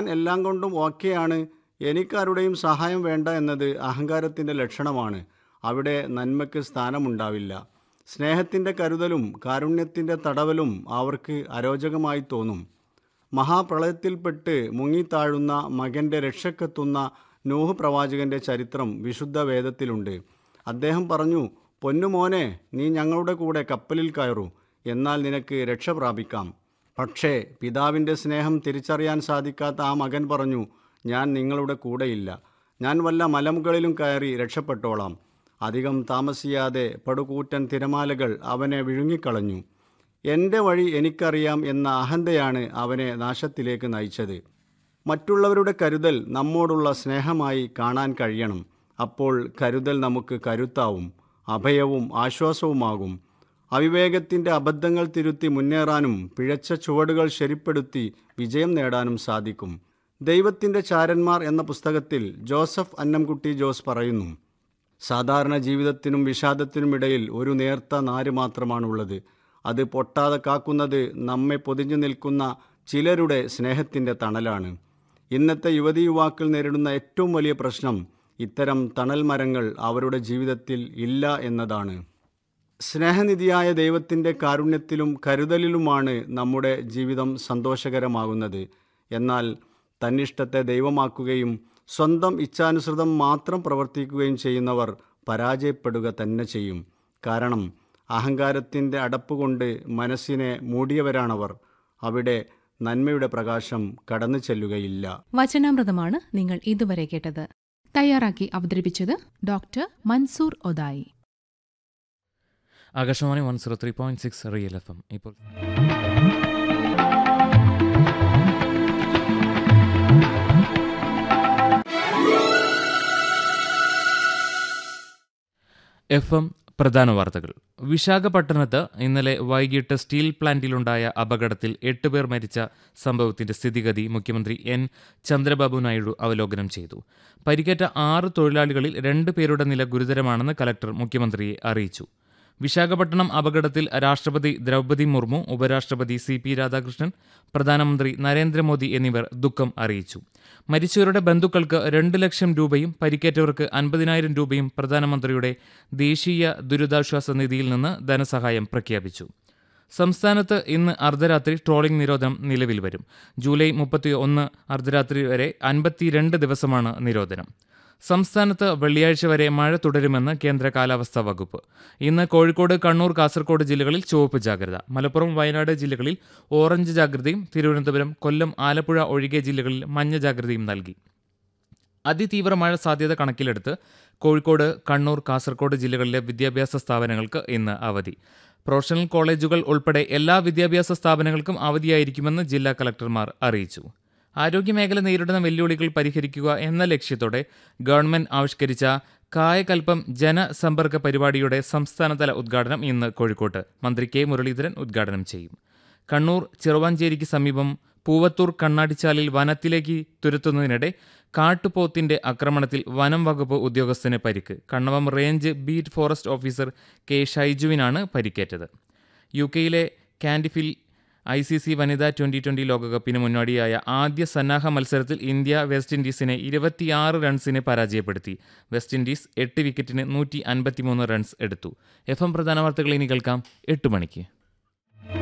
എല്ലാം കൊണ്ടും ഓക്കെയാണ് എനിക്കാരുടെയും സഹായം വേണ്ട എന്നത് അഹങ്കാരത്തിൻ്റെ ലക്ഷണമാണ് അവിടെ നന്മയ്ക്ക് സ്ഥാനമുണ്ടാവില്ല സ്നേഹത്തിൻ്റെ കരുതലും കാരുണ്യത്തിൻ്റെ തടവലും അവർക്ക് അരോചകമായി തോന്നും മഹാപ്രളയത്തിൽപ്പെട്ട് മുങ്ങിത്താഴുന്ന മകൻ്റെ രക്ഷക്കെത്തുന്ന നൂഹ് പ്രവാചകൻ്റെ ചരിത്രം വിശുദ്ധ വേദത്തിലുണ്ട് അദ്ദേഹം പറഞ്ഞു പൊന്നുമോനെ നീ ഞങ്ങളുടെ കൂടെ കപ്പലിൽ കയറൂ എന്നാൽ നിനക്ക് രക്ഷ പ്രാപിക്കാം പക്ഷേ പിതാവിൻ്റെ സ്നേഹം തിരിച്ചറിയാൻ സാധിക്കാത്ത ആ മകൻ പറഞ്ഞു ഞാൻ നിങ്ങളുടെ കൂടെയില്ല ഞാൻ വല്ല മലമുകളിലും കയറി രക്ഷപ്പെട്ടോളാം അധികം താമസിയാതെ പടുകൂറ്റൻ തിരമാലകൾ അവനെ വിഴുങ്ങിക്കളഞ്ഞു എൻ്റെ വഴി എനിക്കറിയാം എന്ന അഹന്തയാണ് അവനെ നാശത്തിലേക്ക് നയിച്ചത് മറ്റുള്ളവരുടെ കരുതൽ നമ്മോടുള്ള സ്നേഹമായി കാണാൻ കഴിയണം അപ്പോൾ കരുതൽ നമുക്ക് കരുത്താവും അഭയവും ആശ്വാസവുമാകും അവിവേകത്തിൻ്റെ അബദ്ധങ്ങൾ തിരുത്തി മുന്നേറാനും പിഴച്ച ചുവടുകൾ ശരിപ്പെടുത്തി വിജയം നേടാനും സാധിക്കും ദൈവത്തിൻ്റെ ചാരന്മാർ എന്ന പുസ്തകത്തിൽ ജോസഫ് അന്നംകുട്ടി ജോസ് പറയുന്നു സാധാരണ ജീവിതത്തിനും വിഷാദത്തിനുമിടയിൽ ഒരു നേർത്ത നാര് മാത്രമാണുള്ളത് അത് പൊട്ടാതെ കാക്കുന്നത് നമ്മെ പൊതിഞ്ഞു നിൽക്കുന്ന ചിലരുടെ സ്നേഹത്തിൻ്റെ തണലാണ് ഇന്നത്തെ യുവതി യുവാക്കൾ നേരിടുന്ന ഏറ്റവും വലിയ പ്രശ്നം ഇത്തരം തണൽ മരങ്ങൾ അവരുടെ ജീവിതത്തിൽ ഇല്ല എന്നതാണ് സ്നേഹനിധിയായ ദൈവത്തിൻ്റെ കാരുണ്യത്തിലും കരുതലിലുമാണ് നമ്മുടെ ജീവിതം സന്തോഷകരമാകുന്നത് എന്നാൽ തന്നിഷ്ടത്തെ ദൈവമാക്കുകയും സ്വന്തം ഇച്ഛാനുസൃതം മാത്രം പ്രവർത്തിക്കുകയും ചെയ്യുന്നവർ പരാജയപ്പെടുക തന്നെ ചെയ്യും കാരണം അഹങ്കാരത്തിൻ്റെ അടപ്പുകൊണ്ട് മനസ്സിനെ മൂടിയവരാണവർ അവിടെ നന്മയുടെ പ്രകാശം കടന്നു ചെല്ലുകയില്ല വചനാമൃതമാണ് നിങ്ങൾ ഇതുവരെ കേട്ടത് തയ്യാറാക്കി അവതരിപ്പിച്ചത് ഡോക്ടർ മൻസൂർ ഒദായി Akashvani one zero three point six real F M ഇപ്പോൾ എഫ് എം പ്രധാന വാർത്തകൾ വിശാഖപട്ടണത്ത് ഇന്നലെ വൈകിട്ട് സ്റ്റീൽ പ്ലാന്റിലുണ്ടായ അപകടത്തിൽ എട്ടുപേർ മരിച്ച സംഭവത്തിന്റെ സ്ഥിതിഗതി മുഖ്യമന്ത്രി എൻ ചന്ദ്രബാബു നായിഡു അവലോകനം ചെയ്തു പരിക്കേറ്റ ആറ് തൊഴിലാളികളിൽ രണ്ട് പേരുടെ നില ഗുരുതരമാണെന്ന് കലക്ടർ മുഖ്യമന്ത്രിയെ അറിയിച്ചു വിശാഖപട്ടണം അപകടത്തിൽ രാഷ്ട്രപതി ദ്രൗപദി മുർമു ഉപരാഷ്ട്രപതി സി പി രാധാകൃഷ്ണൻ പ്രധാനമന്ത്രി നരേന്ദ്രമോദി എന്നിവർ ദുഃഖം അറിയിച്ചു മരിച്ചവരുടെ ബന്ധുക്കൾക്ക് രണ്ട് ലക്ഷം രൂപയും പരിക്കേറ്റവർക്ക് അൻപതിനായിരം രൂപയും പ്രധാനമന്ത്രിയുടെ ദേശീയ ദുരിതാശ്വാസ നിധിയിൽ നിന്ന് ധനസഹായം പ്രഖ്യാപിച്ചു സംസ്ഥാനത്ത് ഇന്ന് അർദ്ധരാത്രി ട്രോളിംഗ് നിരോധനം നിലവിൽ വരും ജൂലൈ മുപ്പത്തി ഒന്ന് അർദ്ധരാത്രി വരെ അൻപത്തിരണ്ട് ദിവസമാണ് നിരോധനം സംസ്ഥാനത്ത് വെള്ളിയാഴ്ച വരെ മഴ തുടരുമെന്ന് കേന്ദ്ര കാലാവസ്ഥാ വകുപ്പ് ഇന്ന് കോഴിക്കോട് കണ്ണൂർ കാസർഗോഡ് ജില്ലകളിൽ ചുവപ്പ് ജാഗ്രത മലപ്പുറം വയനാട് ജില്ലകളിൽ ഓറഞ്ച് ജാഗ്രതയും തിരുവനന്തപുരം കൊല്ലം ആലപ്പുഴ ഒഴികെ ജില്ലകളിൽ മഞ്ഞ ജാഗ്രതയും നൽകി അതിതീവ്ര മഴ സാധ്യത കണക്കിലെടുത്ത് കോഴിക്കോട് കണ്ണൂർ കാസർഗോഡ് ജില്ലകളിലെ വിദ്യാഭ്യാസ സ്ഥാപനങ്ങൾക്ക് ഇന്ന് അവധി പ്രൊഫഷണൽ കോളേജുകൾ ഉൾപ്പെടെ എല്ലാ വിദ്യാഭ്യാസ സ്ഥാപനങ്ങൾക്കും അവധിയായിരിക്കുമെന്ന് ജില്ലാ കളക്ടർമാർ അറിയിച്ചു ആരോഗ്യമേഖല നേരിടുന്ന വെല്ലുവിളികൾ പരിഹരിക്കുക എന്ന ലക്ഷ്യത്തോടെ ഗവൺമെന്റ് ആവിഷ്കരിച്ച കായകൽപ്പം ജനസമ്പർക്ക പരിപാടിയുടെ സംസ്ഥാനതല ഉദ്ഘാടനം ഇന്ന് കോഴിക്കോട്ട് മന്ത്രി കെ മുരളീധരൻ ഉദ്ഘാടനം ചെയ്യും കണ്ണൂർ ചെറുവാഞ്ചേരിക്ക് സമീപം പൂവത്തൂർ കണ്ണാടിച്ചാലിൽ വനത്തിലേക്ക് തുരത്തുന്നതിനിടെ കാട്ടുപോത്തിന്റെ ആക്രമണത്തിൽ വനം വകുപ്പ് ഉദ്യോഗസ്ഥന് പരിക്ക് Kannavam range beat forest officer K ഷൈജുവിനാണ് പരിക്കേറ്റത് യു കെയിലെ കാൻഡിഫിൽ ഐ സി സി വനിതാ ട്വന്റി ട്വന്റി ലോകകപ്പിന് മുന്നോടിയായ ആദ്യ സന്നാഹ മത്സരത്തിൽ ഇന്ത്യ വെസ്റ്റ് ഇൻഡീസിനെ ഇരുപത്തിയാറ് റൺസിന് പരാജയപ്പെടുത്തി വെസ്റ്റ് ഇൻഡീസ് എട്ട് വിക്കറ്റിന് നൂറ്റി അൻപത്തിമൂന്ന് റൺസ് എടുത്തു എഫ് എം പ്രധാന വാർത്തകൾ ഇനി കേൾക്കാം എട്ട് മണിക്ക്